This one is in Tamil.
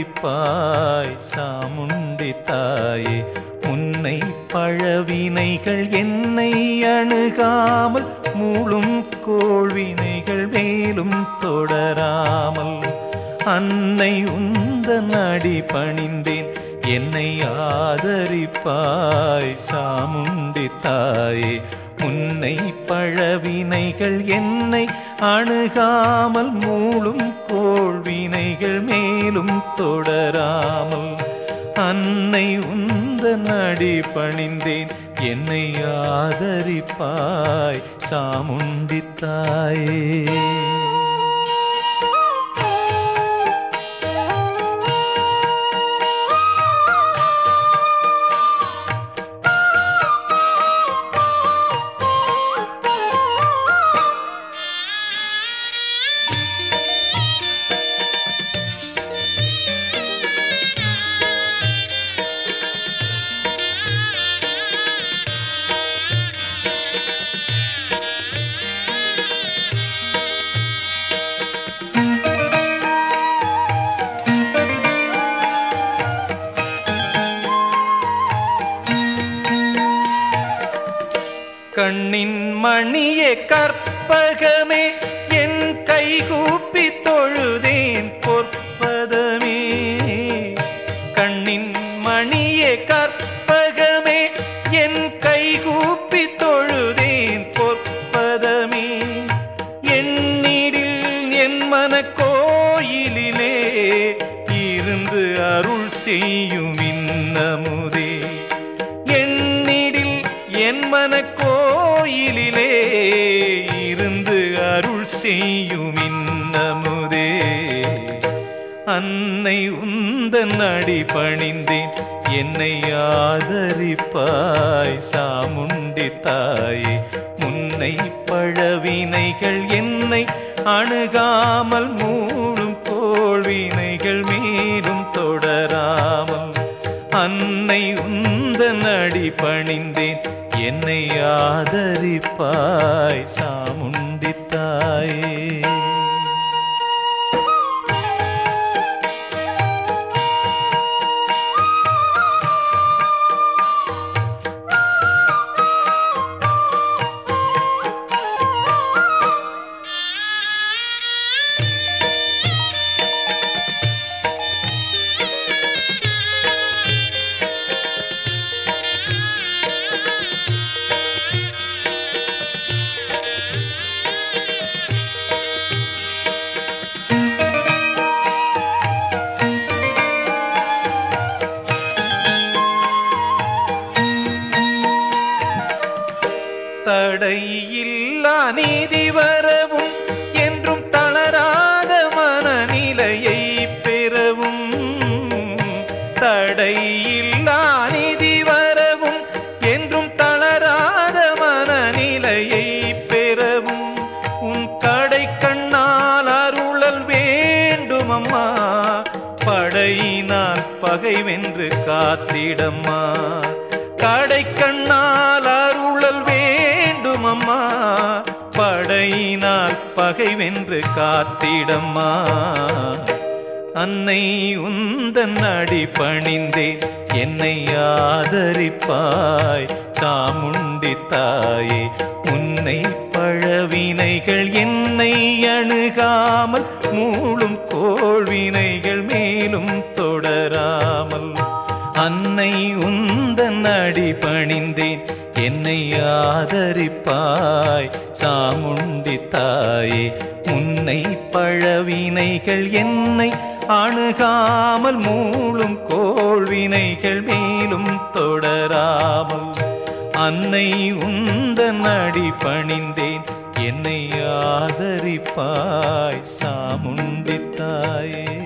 ஆதரிப்பாய் சாமுண்டி தாயே உன்னை பழவினைகள் என்னை அணுகாமல் மூளும் கோள்வினைகள் மேலும் தொடராமல் அன்னை உந்த நடி பணிந்தேன் என்னை ஆதரிப்பாய் சாமுண்டி தாயே உன்னை பழவினைகள் என்னை அணுகாமல் மூளும் கோள்வினைகள் மேலும் தொடராமல் அன்னை உந்த நடி பணிந்தேன் என்னை ஆதரிப்பாய் சாமுண்டி தாயே கண்ணின் மணியே கற்பகமே என் கைகூப்பி தொழுதேன் பொற்பதமே கண்ணின் மணியே கற்பகமே என் கைகூப்பி தொழுதேன் பொற்பதமே எண்ணிடில் என் மன கோயிலிலே இருந்து அருள் செய்யும் இன்னமுதே எண்ணிடில் என் மன கோயிலிலே இருந்து அருள் செய்யும் இன்னமுதே அன்னை உந்தன் அடி பணிந்தேன் என்னை ஆதரிப்பாய் சாமுண்டி தாயே முன்னை பழவினைகள் என்னை அணுகாமல் மூடும் கோள்வினைகள் மீண்டும் தொடராமல் அன்னை உந்தன் அடி பணிந்தேன் என்னை ஆதரிப்பாய் சாமுண்டி தாயே தடையில்லா நீதி வரவும் என்றும் தளராத மனநிலையை பெறவும் தடையில்லா நீதி வரவும் என்றும் தளராத மனநிலையை பெறவும் உன் கடை கண்ணால் அருளல் வேண்டுமம்மா படையினால் பகை வென்று காத்திடம்மா கடை கண்ணால் அருளல் வேண்டுமம்மா படையினால் பகை வென்று காத்திடம்மா அன்னை உந்தன் அடி பணிந்தேன் என்னை ஆதரிப்பாய் சாமுண்டி தாயே உன்னை பழவினைகள் என்னை அணுகாமல் மூளும் கோள்வினைகள் மேலும் தொடராமல் அன்னை உந்தன் அடி பணிந்தேன் என்னை ஆதரிப்பாய் சாமுண்டி தாயே உன்னை பழவினைகள் என்னை அணுகாமல் மூளும் கோள்வினைகள் மேலும் தொடராமல் அன்னை உந்தன் அடி பணிந்தேன் என்னை ஆதரிப்பாய் சாமுண்டி தாயே